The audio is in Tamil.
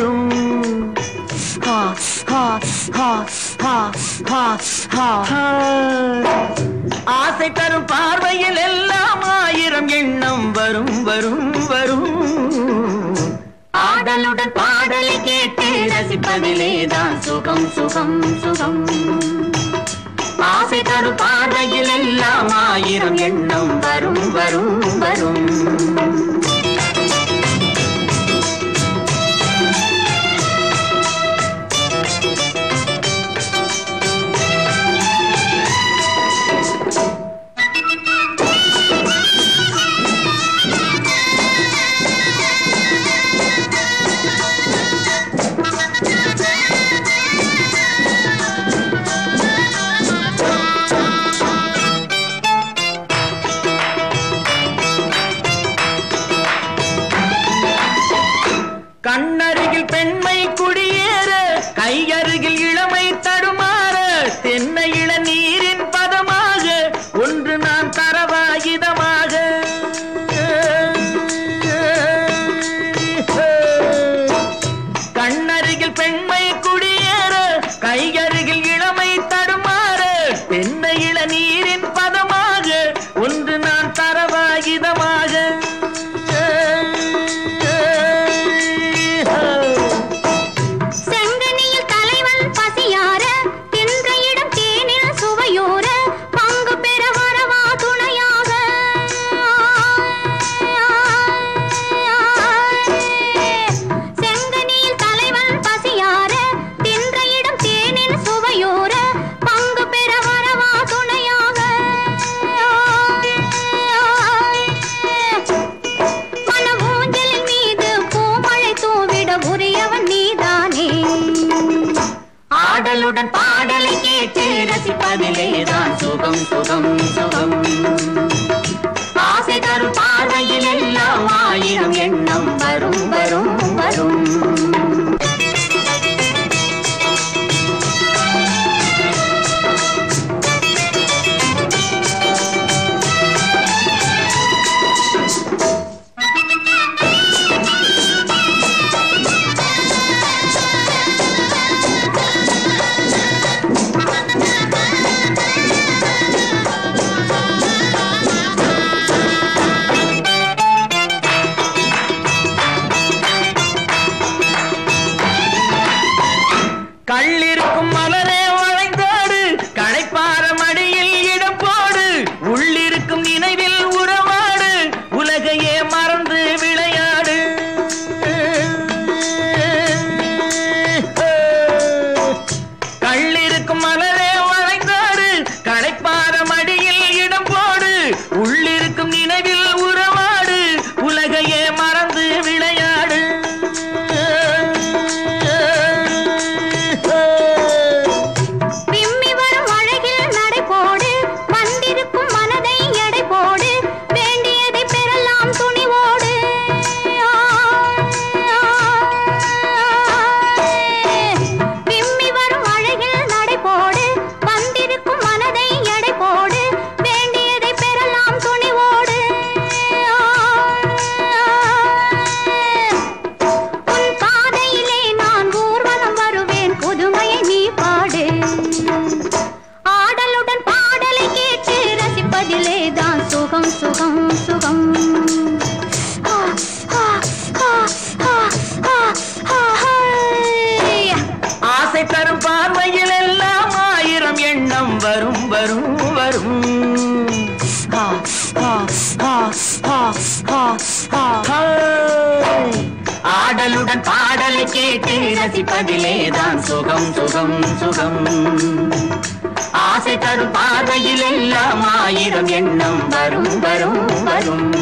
வரும் ஹா, ஹா, ஹா, ஹா, ஹா, ஹா, ஹா. ஆசை தரும் பார்வையில் எல்லாம் ஆயிரம் எண்ணம் வரும் வரும் வரும் ஆடலுடன் பாடலை கேட்டு ரசிப்பதிலேதான் சுகம் சுகம் சுகம் ஆசை தரும் பார்வையில் எல்லாம் ஆயிரம் எண்ணம் வரும் வரும் வரும் கண்ணருகில் பெண்மை குடியேற கையருகில் இளமை தடுமாற தென்னை இள நீரின் பதமாக ஒன்று நான் தரவாயுதமாக கண்ணருகில் பெண்மை குடியேற கையருகில் இளமை தடுமாற தென்னை இள நீரின் பதமாக ஒன்று நான் தரவாயுதமாக செங்கனியில் தலைவன் பசியார தின்ற இடம் தேனில் சுவையோர பங்கு பெற வரவா துணையாக செங்கனியில் தலைவன் பசியார தின்ற இடம் தேனில் சுவையோர பங்கு பெற வரவா துணையாக மன ஊஞ்சலின் மீது பூமழை தூவிட உரியவன் நீதானே ஆடலுடன் பாடலை கேட்டு ரசிப்பதிலேதான் சுகம் சுகம் சுகம் ஆசை தரும் பார்வையில் எல்லாம் ஆயிரம் எண்ணம் வரும் வரும் வரும் கள்ளிருக்கும் மலரே வளைந்தாடு களைப்பார மடியில் இடம் போடு உள்ளிருக்கும் நினைவில் உறவாடு உலகையே மறந்து விளையாடு கள்ளிருக்கும் மலரே வளைந்தாடு களைப்பார மடியில் இடம் போடு உள்ளிருக்கும் நினைவில் உறவாடு உலகையே மறந்து விளையாடு விம்மி வரும் அழகில் நடை போடு வந்திருக்கும் மனதை எடை போடு வேண்டியதை பெறலாம் துணிவோடு விம்மி வரும் அழகில் நடை போடு வந்திருக்கும் மனதை எடை போடு வேண்டியதை பெறலாம் துணிவோடு உன் பாதையிலே நான் ஊர்வலம் வருவேன் புதுமையை நீ பாடு ஆடலுடன் பாடலை கேட்டு ரசிப்பதிலே தான் சுகம் சுகம் சுகம் ஆ, ஆ, ஆ, ஆ, ஆ, ஆ, ஹை. ஆசை தரும் பார்வையில் எல்லாம் ஆயிரம் எண்ணம் வரும் வரும் வரும் ஆ, ஆ, ஆ, ஆ, ஆ, ஆ, ஹை. ஆடலுடன் பாடலை கேட்டு ரசிப்பதிலேதான் சுகம் சுகம் சுகம் ஆசை தரும் பார்வையில் எல்லாம் ஆயிரம் எண்ணம் வரும் வரும் வரும்